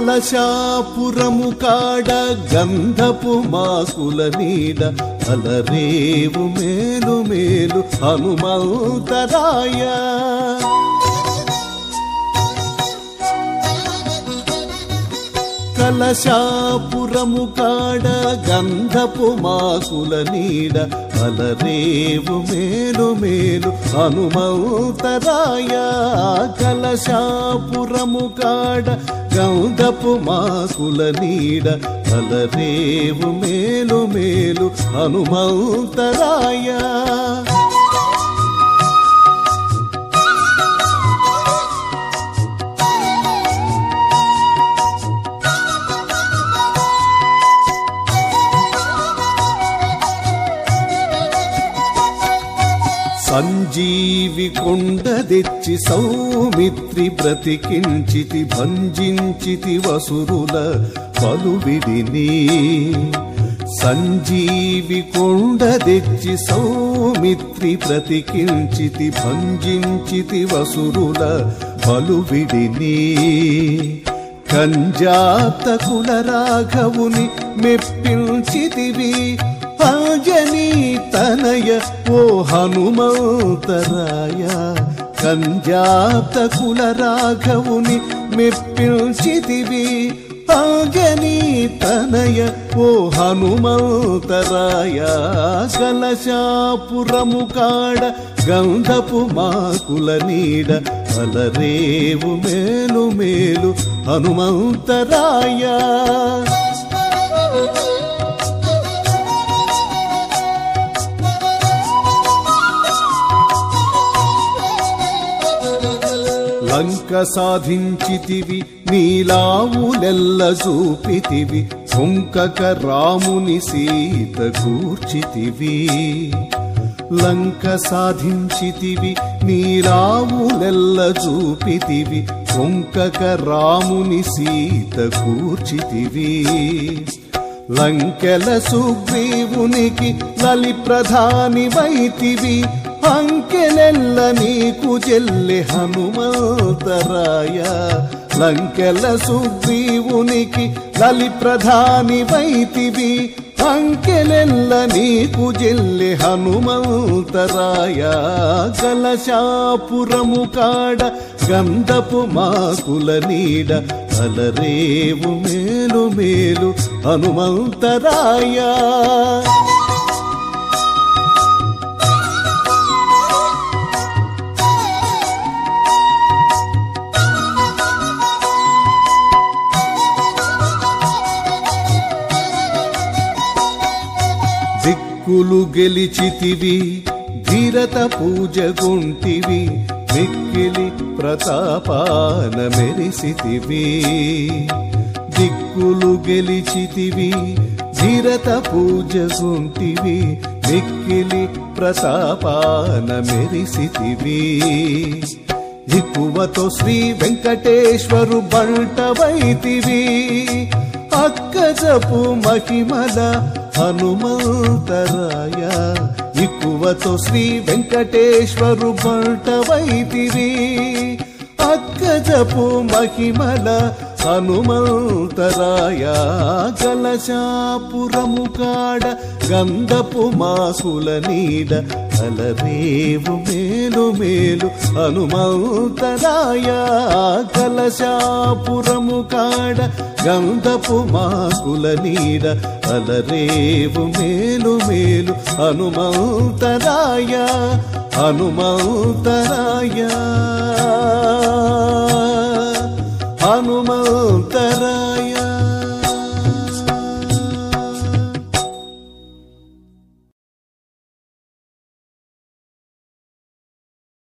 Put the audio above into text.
కలశాపురము కాడ గంధపు మాకుల నీడ అలరేవు మేలు మేలు హనుమంతరాయ కలశాపురము కాడ గంధపు మాకుల నీడ అలరేవు మేలు మేలు హనుమంతరాయ కలశాపురము కాడ గంధపు మాకుల నీడ అలరేవు మేలు మేలు హనుమంతరాయ సంజీవి కొండ తెచ్చి సౌమిత్రి బ్రతికించితి భంజించితి వసురుల పలువిడిని సంజీవి కొండ తెచ్చి సౌమిత్రి బ్రతికించితి భంజించితి వసురుల పలువిడిని కంజాతకుల రాఘవుని మెప్పించితివి అంజనీ తనయ ఓ హనుమంతరాయ కంజాతకుల రాఘవుని మెప్పించితివి అంజనీ తనయ ఓ హనుమంతరాయ కలశాపురము కాడ గంధపు మాకుల నీడ అలరేవు మేలు మేలు హనుమంతరాయ లంక సాధించితివి నీలావులెల్ల చూపితివి కుంకక రాముని సీత కూర్చితివి లంక సాధించితివి నీలావులెల్ల చూపితివి కుంకక రాముని సీత కూర్చితివి లంకెల సుగ్రీవునికి లలి ప్రధాని వైతివి అంకెలెల్ల నీకు చెల్లె హనుమంతరాయ లంకెల సుగ్రీవునికి లలి ప్రధాని వైతివి అంకెలెల్ల నీకు జెల్లె హనుమంతరాయ కలశాపురము కాడ గంధపు మాకుల నీడ అలరేవు మేలు మేలు హనుమంతరాయ దిక్కులు గెలిచితివి ధీరత పూజ గుంటివి మిక్కిలి ప్రతాపాన మెరిసితివి దిక్కులు గెలిచితివి ధీరత పూజ గుంటివి మిక్కిలి ప్రతాపాన మెరిసితివి ఎక్కువతో శ్రీ వెంకటేశ్వరు బంటవైతివి అక్కజపు మహిమల హనుమంతరాయ ఎక్కువతో శ్రీ వెంకటేశ్వరు బంటవైతివి అక్కజపు మహిమల హనుమంతరాయ కలశాపురము కాడ గంధపు మాసుల నీడ అలరేవు మేలు మేలు హనుమంతరాయ కలశాపురము కాడ గంధపు మాకుల నీడ అలరేవు మేలు మేలు హనుమంతరాయ హనుమంతరాయ